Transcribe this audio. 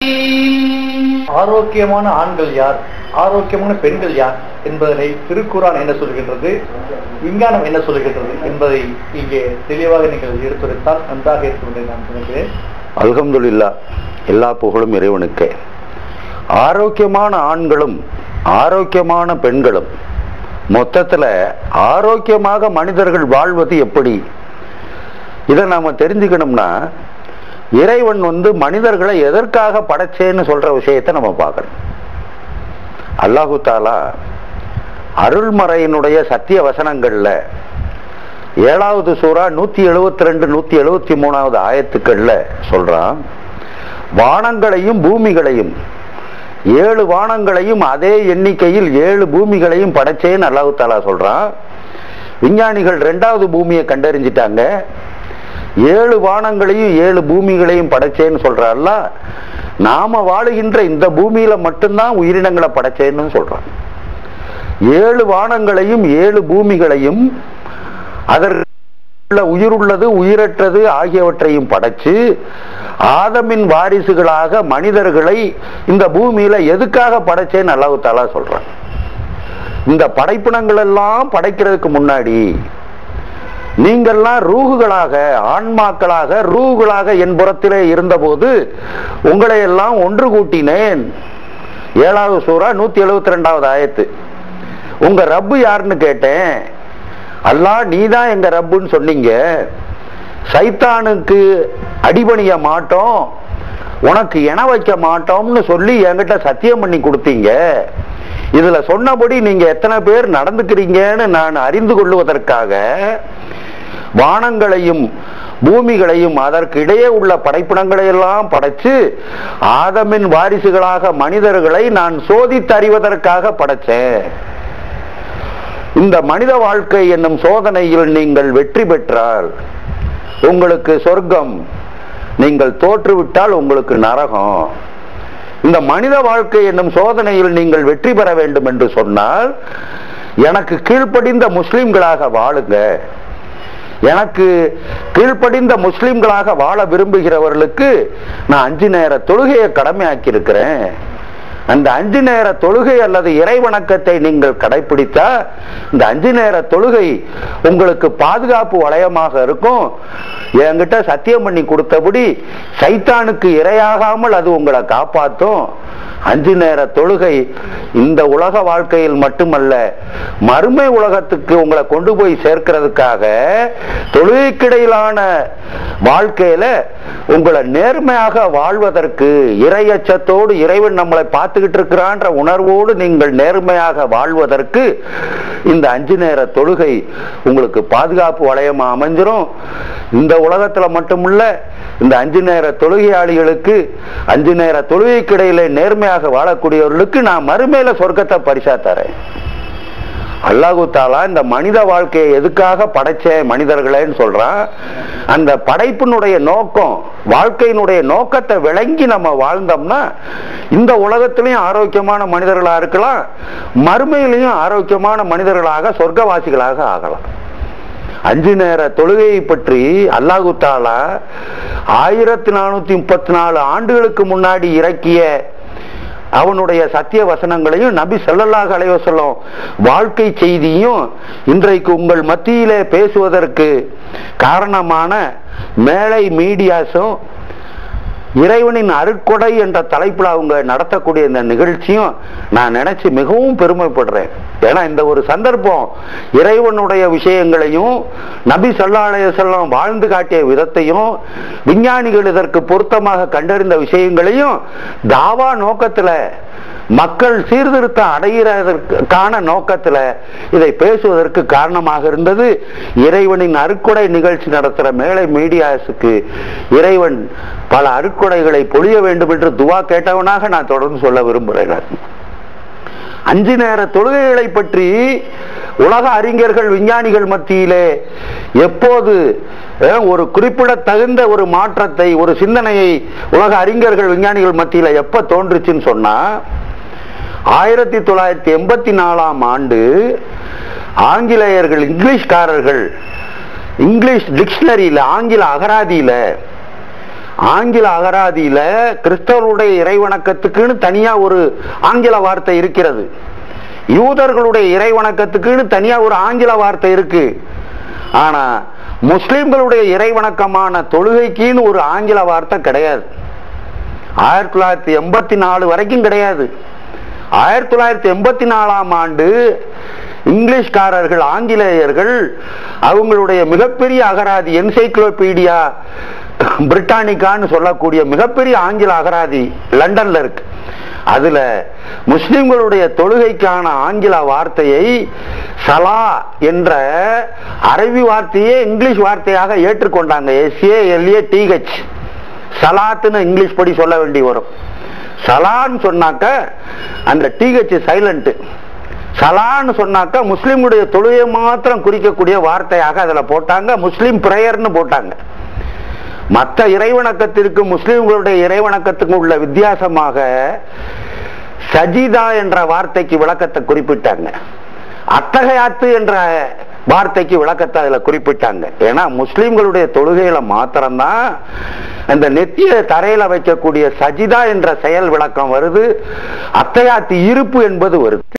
ஆரோக்கியமான ஆண்கள் யார் ஆரோக்கியமான பெண்கள் யார் என்பதனை திருக்குறான் என்ன சொல்கின்றது விஞ்ஞானம் என்ன சொல்கின்றது என்பதை இங்கே தெளிவாக நீங்கள் எடுத்துரைத்தால் நன்றாக இருக்கும் என்று நான் நினைக்கிறேன் அல்ஹம்துலில்லா எல்லா புகழும் இறைவனுக்கே ஆரோக்கியமான ஆண்களும் ஆரோக்கியமான பெண்களும் மொத்தத்துல ஆரோக்கியமாக மனிதர்கள் வாழ்வது எப்படி இதை நாம தெரிஞ்சுக்கணும்னா இறைவன் வந்து மனிதர்களை எதற்காக படைச்சேன்னு சொல்ற விஷயத்தை நம்ம பார்க்கணும் அல்லாஹு தாலா அருள்மறையினுடைய சத்திய வசனங்கள்ல ஏழாவது சூறா நூத்தி எழுபத்தி ரெண்டு நூத்தி எழுபத்தி மூணாவது ஆயத்துக்கள்ல சொல்றான் வானங்களையும் பூமிகளையும் ஏழு வானங்களையும் அதே எண்ணிக்கையில் ஏழு பூமிகளையும் படைச்சேன்னு அல்லாஹு தாலா சொல்றான் விஞ்ஞானிகள் ரெண்டாவது பூமியை கண்டறிஞ்சிட்டாங்க ஏழு வானங்களையும் ஏழு பூமிகளையும் படைச்சேன்னு சொல்றாருல நாம வாழுகின்ற இந்த பூமியில மட்டும்தான் உயிரினங்களை படைச்சேன்னு சொல்றான் ஏழு வானங்களையும் ஏழு பூமிகளையும் அதற்கு உயிருள்ளது உயிரற்றது ஆகியவற்றையும் படைச்சு ஆதமின் வாரிசுகளாக மனிதர்களை இந்த பூமியில எதுக்காக படைச்சேன்னு அல்லாஹு தாலா சொல்றான் இந்த படைப்பினங்கள் எல்லாம் படைக்கிறதுக்கு முன்னாடி நீங்கள்லாம் ரூகுகளாக ஆன்மாக்களாக ரூகுகளாக என் புறத்திலே இருந்தபோது உங்களை எல்லாம் ஒன்று கூட்டினேன் ஏழாவது சூறா நூத்தி எழுபத்தி ரெண்டாவது ஆயத்து உங்க ரப்பு யாருன்னு கேட்டேன் அல்லாஹ் நீதான் எங்க ரப்புன்னு சொன்னீங்க சைத்தானுக்கு அடிபணிய மாட்டோம் உனக்கு என வைக்க மாட்டோம்னு சொல்லி என்கிட்ட சத்தியம் பண்ணி கொடுத்தீங்க இதுல சொன்னபடி நீங்க எத்தனை பேர் நடந்துக்கிறீங்கன்னு நான் அறிந்து கொள்வதற்காக வானங்களையும் பூமிகளையும் அதற்கு இடையே உள்ள படைப்பினங்களை எல்லாம் படைச்சு ஆதமின் வாரிசுகளாக மனிதர்களை நான் சோதித்து அறிவதற்காக படைச்சேன் இந்த மனித வாழ்க்கை என்னும் சோதனையில் நீங்கள் வெற்றி பெற்றால் உங்களுக்கு சொர்க்கம் நீங்கள் தோற்றுவிட்டால் உங்களுக்கு நரகம் இந்த மனித வாழ்க்கை என்னும் சோதனையில் நீங்கள் வெற்றி பெற வேண்டும் என்று சொன்னால் எனக்கு கீழ்ப்படிந்த முஸ்லிம்களாக வாழுங்க எனக்கு கீழ்ப்படிந்த முஸ்லிம்களாக வாழ விரும்புகிறவர்களுக்கு நான் அஞ்சு நேர தொழுகையை கடமையாக்கி இருக்கிறேன் அந்த அஞ்சு நேர தொழுகை அல்லது இறை வணக்கத்தை நீங்கள் கடைபிடித்தா இந்த அஞ்சு நேர தொழுகை உங்களுக்கு பாதுகாப்பு வளையமாக இருக்கும் என்கிட்ட சத்தியம் பண்ணி கொடுத்தபடி சைத்தானுக்கு இரையாகாமல் அது உங்களை காப்பாற்றும் அஞ்சு நேர தொழுகை இந்த உலக வாழ்க்கையில் மட்டுமல்ல மறுமை உலகத்துக்கு உங்களை கொண்டு போய் சேர்க்கிறதுக்காக தொழுகைக்கிடையிலான வாழ்க்கையில உங்களை நேர்மையாக வாழ்வதற்கு இறையச்சத்தோடு இறைவன் நம்மளை பார்த்துக்கிட்டு இருக்கிறான்ற உணர்வோடு நீங்கள் நேர்மையாக வாழ்வதற்கு இந்த அஞ்சு நேர தொழுகை உங்களுக்கு பாதுகாப்பு வளையமா அமைஞ்சிரும் இந்த உலகத்துல மட்டுமில்ல இந்த அஞ்சு நேர தொழுகையாளிகளுக்கு அஞ்சு நேர தொழுகைக்கிடையில நேர்மையாக வாழக்கூடியவர்களுக்கு நான் மறுமையில சொர்க்கத்தை பரிசா தரேன் அல்லாஹு தாலா இந்த மனித வாழ்க்கையை எதுக்காக படைச்சேன் மனிதர்களேன்னு சொல்றான் அந்த படைப்பினுடைய நோக்கம் வாழ்க்கையினுடைய நோக்கத்தை விளங்கி நம்ம வாழ்ந்தோம்னா இந்த உலகத்திலையும் ஆரோக்கியமான மனிதர்களா இருக்கலாம் மறுமையிலையும் ஆரோக்கியமான மனிதர்களாக சொர்க்கவாசிகளாக ஆகலாம் அஞ்சு நேர தொழுகையை பற்றி அல்லாஹு தாலா ஆயிரத்தி நானூத்தி முப்பத்தி நாலு ஆண்டுகளுக்கு முன்னாடி இறக்கிய அவனுடைய சத்திய வசனங்களையும் நபி ஸல்லல்லாஹு அலைஹி வஸல்லம் வாழ்க்கை செய்தியும் இன்றைக்கு உங்கள் மத்தியிலே பேசுவதற்கு காரணமான மேலை மீடியாஸும் இறைவனின் அருட்கொடை என்ற தலைப்புல அவங்க நடத்தக்கூடிய இந்த நிகழ்ச்சியும் நான் நினைச்சு மிகவும் பெருமைப்படுறேன் ஏன்னா இந்த ஒரு சந்தர்ப்பம் இறைவனுடைய விஷயங்களையும் நபி ஸல்லல்லாஹு அலைஹி வஸல்லம் வாழ்ந்து காட்டிய விதத்தையும் விஞ்ஞானிகள் இதற்கு பொருத்தமாக கண்டறிந்த விஷயங்களையும் தாவா நோக்கத்துல மக்கள் சீர்திருத்தம் அடைகிறதற்கான நோக்கத்துல இதை பேசுவதற்கு காரணமாக இருந்தது இறைவனின் அருட்கொடை நிகழ்ச்சி நடத்துற மேலை மீடியாஸுக்கு இறைவன் பல அருட்கொடைகளை பொழிய வேண்டும் என்று துவா கேட்டவனாக நான் தொடர்ந்து சொல்ல விரும்புகிறேன் நான். அஞ்சு நேர தொழுகைகளை பற்றி உலக அறிஞர்கள் விஞ்ஞானிகள் மத்தியிலே எப்போது அஹ், ஒரு குறிப்பிடத்தகுந்த ஒரு மாற்றத்தை ஒரு சிந்தனையை உலக அறிஞர்கள் விஞ்ஞானிகள் மத்தியில எப்ப தோன்றுச்சுன்னு சொன்னா ஆயிரத்தி தொள்ளாயிரத்தி எண்பத்தி நாலாம் ஆண்டு ஆங்கிலேயர்கள் இங்கிலீஷ்காரர்கள் இங்கிலீஷ் டிக்ஷனரியில ஆங்கில அகராதியில ஆங்கில அகராதியில கிறிஸ்தவருடைய இறைவணக்கத்துக்குன்னு தனியா ஒரு ஆங்கில வார்த்தை இருக்கிறது யூதர்களுடைய இறைவணக்கத்துக்குன்னு தனியா ஒரு ஆங்கில வார்த்தை இருக்கு ஆனா முஸ்லிம்களுடைய இறைவணக்கமான தொழுகைக்குன்னு ஒரு ஆங்கில வார்த்தை கிடையாது ஆயிரத்தி தொள்ளாயிரத்தி எண்பத்தி நாலு வரைக்கும் கிடையாது ஆயிரத்தி தொள்ளாயிரத்தி எண்பத்தி நாலாம் ஆண்டு இங்கிலீஷ்காரர்கள் ஆங்கிலேயர்கள் அவங்களுடைய மிகப்பெரிய அகராதி என்சைக்ளோபீடியா பிரிட்டானிக்கான்னு சொல்லக்கூடிய மிகப்பெரிய ஆங்கில அகராதி லண்டன்ல இருக்கு அதுல முஸ்லிம்களுடைய தொழுகைக்கான ஆங்கில வார்த்தையை சலா என்ற அரபி வார்த்தையே இங்கிலீஷ் வார்த்தையாக ஏற்றுக்கொண்டாங்க எஸ்ஏ எல்ஏ டிஹெச் சலாத்துன்னு இங்கிலீஷ் படி சொல்ல வேண்டி வரும் சலான்னு சொன்னாக்க அந்த டிஹெச் சைலண்ட் சலான்னு சொன்னாக்க முஸ்லிமுடைய தொழுகையை மாத்திரம் குறிக்கக்கூடிய வார்த்தையாக அதுல போட்டாங்க முஸ்லிம் பிரேயர்னு போட்டாங்க மற்ற இறைவணக்கத்திற்கு முஸ்லிம்களுடைய இறைவணக்கத்துக்கு உள்ள வித்தியாசமாக சஜிதா என்ற வார்த்தைக்கு விளக்கத்தை குறிப்பிட்டாங்க அத்தகையாத்து என்ற வார்த்தைக்கு விளக்கத்தை அதுல குறிப்பிட்டாங்க ஏன்னா முஸ்லிம்களுடைய தொழுகையில மாத்திரம்தான் அந்த நெத்திய தரையில வைக்கக்கூடிய சஜிதா என்ற செயல் விளக்கம் வருது அத்தையாத்து இருப்பு என்பது வருது